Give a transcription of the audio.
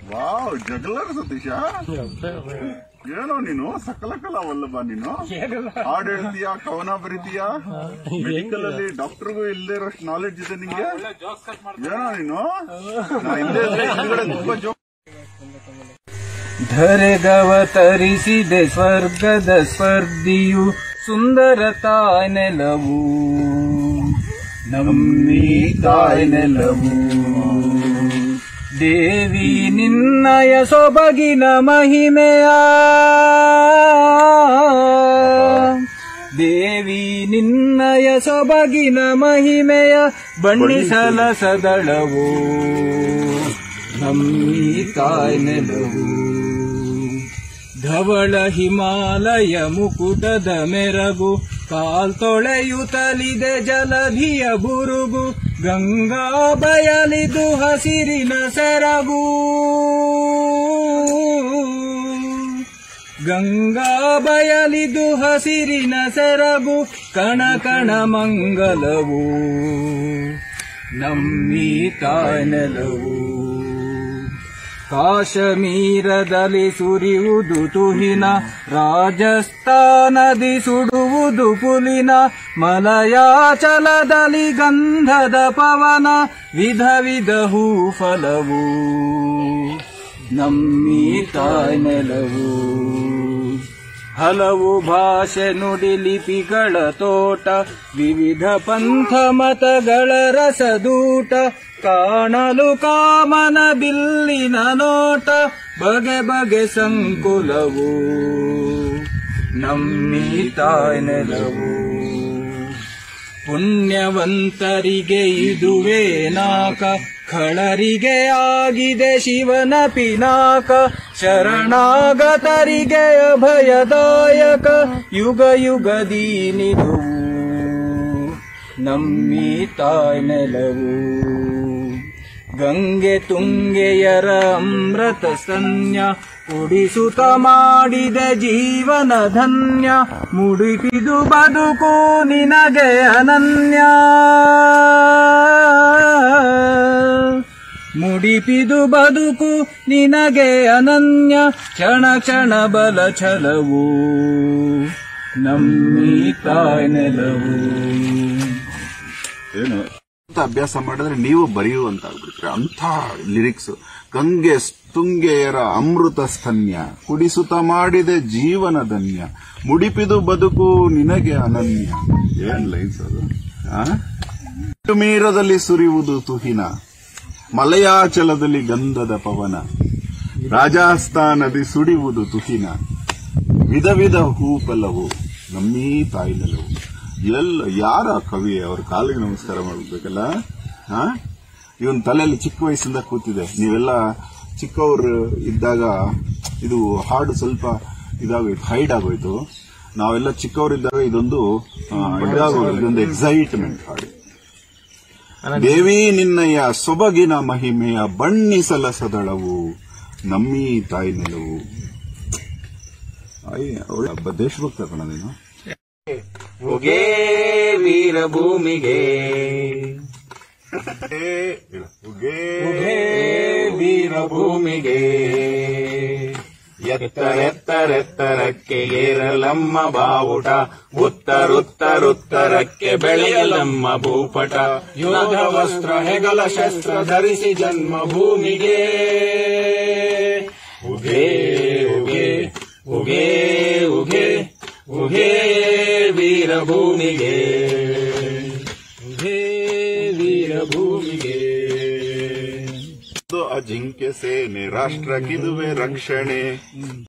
Wow ಜಗಳರ್ Satish ಏನೋ ನೀನು ಸಕಲ ಕಲಾ ವಲ್ಲಭ ನೀನು ಹಾಡು ಹೇಳ್ತೀಯಾ ಕವನ ಬರೀತೀಯಾ ಮೆಡಿಕಲ್ ಅಲ್ಲಿ ಡಾಕ್ಟರ್ಗೂ ಇಲ್ಲದೆ ಇರೋಷ್ಟು ನಾಲೆಡ್ಜ್ ಇದೆ ನಿಂಗೆ ಏನೋ ನೀನು ನಾ ಇಲ್ಲೇ ಇದ್ರೆ ಹಿಂದ್ಗಡೆ ತುಂಬಾ ಜೋಕ್ ಧರೆಗವತರಿಸಿದೆ ಸ್ವರ್ಗದ ಸ್ಪರ್ಧಿಯು ಸುಂದರ ತಾಯ್ ನೆಲವು ನಮ್ಮಿ ತಾಯ್ ನೆಲವು ದೇವಿ ನಿನ್ನಯ ಸೊಬಗಿನ ಮಹಿಮೆಯ ದೇವಿ ನಿನ್ನಯ ಸೊಬಗಿನ ಮಹಿಮೆಯ ಬಣ್ಣಿಸಲ ಸದಳವು ನಮ್ಮಿ ತಾಯ್ ನೆಲವು ಧವಳ ಹಿಮಾಲಯ ಮುಕುಟದ ಮೆರಗು ಕಾಲ್ ತೊಳೆಯುತ್ತಲಿದೆ ಜಲಧಿಯ ಬುರುಗು ಗಂಗಾ ಬಯಲಿದು ಹಸಿರಿನ ಸೆರಗು ಗಂಗಾ ಬಯಲಿದು ಹಸಿರಿನ ಸೆರಗು ಕಣ ಕಣ ಮಂಗಲವು ನಮ್ಮಿ ತಾಯ್ನೆಲವು ಕಾಶ್ಮೀರದಲ್ಲಿ ಸುರಿಯುವುದು ತುಹಿನ ರಾಜಸ್ಥಾನದಿ ಸುಡುವುದು ಪುಲಿನ ಮಲಯಾಚಲದಲ್ಲಿ ಗಂಧದ ಪವನ ವಿಧ ವಿಧ ಹೂ ಫಲವು ನಮ್ಮಿ ತಾಯ್ನೆಲವು ಹಲವು ಭಾಷೆ ನುಡಿ ಲಿಪಿಗಳ ತೋಟ ವಿವಿಧ ಪಂಥ ಮತಗಳ ರಸದೂಟ ಕಾಣಲು ಕಾಮನ ಬಿಲ್ಲಿನ ನೋಟ ಬಗೆ ಬಗೆ ಸಂಕುಲವು ನಮ್ಮಿ ತಾಯ್ನೆಲವು ಪುಣ್ಯವಂತರಿಗೆ ಇದುವೇ ನಾಕ ಖಳರಿಗೆ ಆಗಿದೆ ಶಿವನ ಪಿನಾಕ ಶರಣಾಗತರಿಗೆ ಅಭಯದಾಯಕ ಯುಗ ಯುಗದಿ ನಿದುವು ನಮ್ಮಿ ತಾಯ್ನೆಲವು ಗಂಗೆ ತುಂಗೆಯರ ಅಮೃತ ಸನ್ಯ ಕುಡಿಸುತ್ತ ಮಾಡಿದ ಜೀವನ ಧನ್ಯ ಮುಡಿಪಿದು ಬದುಕು ನಿನಗೆ ಅನನ್ಯ ಮುಡಿಪಿದು ಬದುಕು ನಿನಗೆ ಅನನ್ಯ ಕ್ಷಣ ಕ್ಷಣ ಬಲ ಛಲವು ನಮ್ಮಿ ತಾಯ್ನೆಲವು ಏನು ಅಂತ ಅಭ್ಯಾಸ ಮಾಡಿದ್ರೆ ನೀವು ಬರೆಯುವಂತ ಆಗ್ಬಿಡ್ತೀರ ಅಂತ ಲಿರಿಕ್ಸ್ ಗಂಗೆ ತುಂಗೆಯರ ಅಮೃತ ಸ್ತನ್ಯ ಕುಡಿಸುತ್ತ ಮಾಡಿದೆ ಜೀವನ ಧನ್ಯ ಮುಡಿಪಿದು ಬದುಕು ನಿನಗೆ ಅನನ್ಯ ಏನ್ ಲೈನ್ಸ್ ಅದು ಆ? ಮೀರದಲ್ಲಿ ಸುರಿಯುವುದು ತುಹಿನ ಮಲಯಾಚಲದಲ್ಲಿ ಗಂಧದ ಪವನ ರಾಜಸ್ಥಾನದಿ ಸುಡಿಯುವುದು ತುಹಿನ ವಿಧ ವಿಧ ಹೂಫಲವು ನಮ್ಮೀ ತಾಯಿನೆಲವು ಎಲ್ಲ ಯಾರ ಕವಿ ಅವ್ರ ಕಾಲಿಗೆ ನಮಸ್ಕಾರ ಮಾಡಬೇಕಲ್ಲ ಹಾ ಇವನ್ ತಲೆಯಲ್ಲಿ ಚಿಕ್ಕ ವಯಸ್ಸಿಂದ ಕೂತಿದೆ ನೀವೆಲ್ಲ ಚಿಕ್ಕವರು ಇದ್ದಾಗ ಇದು ಹಾಡು ಸ್ವಲ್ಪ ಇದಾಗೋಯ್ತು ಹೈಡ್ ಆಗೋಯ್ತು ನಾವೆಲ್ಲ ಚಿಕ್ಕವರಿದ್ದಾಗ ಇದೊಂದು ಆ, ಇದಾಗೋಯ್ತು ಇದೊಂದು ಎಕ್ಸೈಟ್ಮೆಂಟ್ ಹಾಡು ದೇವಿ ನಿನ್ನಯ ಸೊಬಗಿನ ಮಹಿಮೆಯ ಬಣ್ಣಿಸಲ ಸದಳವು ನಮ್ಮೀ ತಾಯಿ ನೆಲವು ಆಯ್, ಒಳ್ಳೆ ಹಬ್ಬ ದೇಶಭಕ್ತ ಕಣ ನೀನು ಉಗೇ ವೀರಭೂಮಿಗೆ ಉಗೇ ಉಗೇ ವೀರಭೂಮಿಗೆ ಎತ್ತರೆತ್ತರೆತ್ತರಕ್ಕೆ ಏರಲಮ್ಮ ಬಾವುಟ ಉತ್ತರುತ್ತರುತ್ತರಕ್ಕೆ ಬೆಳೆಯಲಮ್ಮ ಭೂಪಟ ಯೋಧ ವಸ್ತ್ರ ಹೆಗಲ ಶಸ್ತ್ರ ಧರಿಸಿ ಜನ್ಮಭೂಮಿಗೆ ಉಗೇ ಉಗೇ ಉಗೇ ಉಗೇ ಉಗೇ ವೀರಭೂಮಿಗೆ ಉಗೇ ವೀರಭೂಮಿಗೆ ಇದು ಅಜಿಂಕ್ಯ ಸೇನೆ ರಾಷ್ಟ್ರಕ್ಕಿದುವೆ ರಕ್ಷಣೆ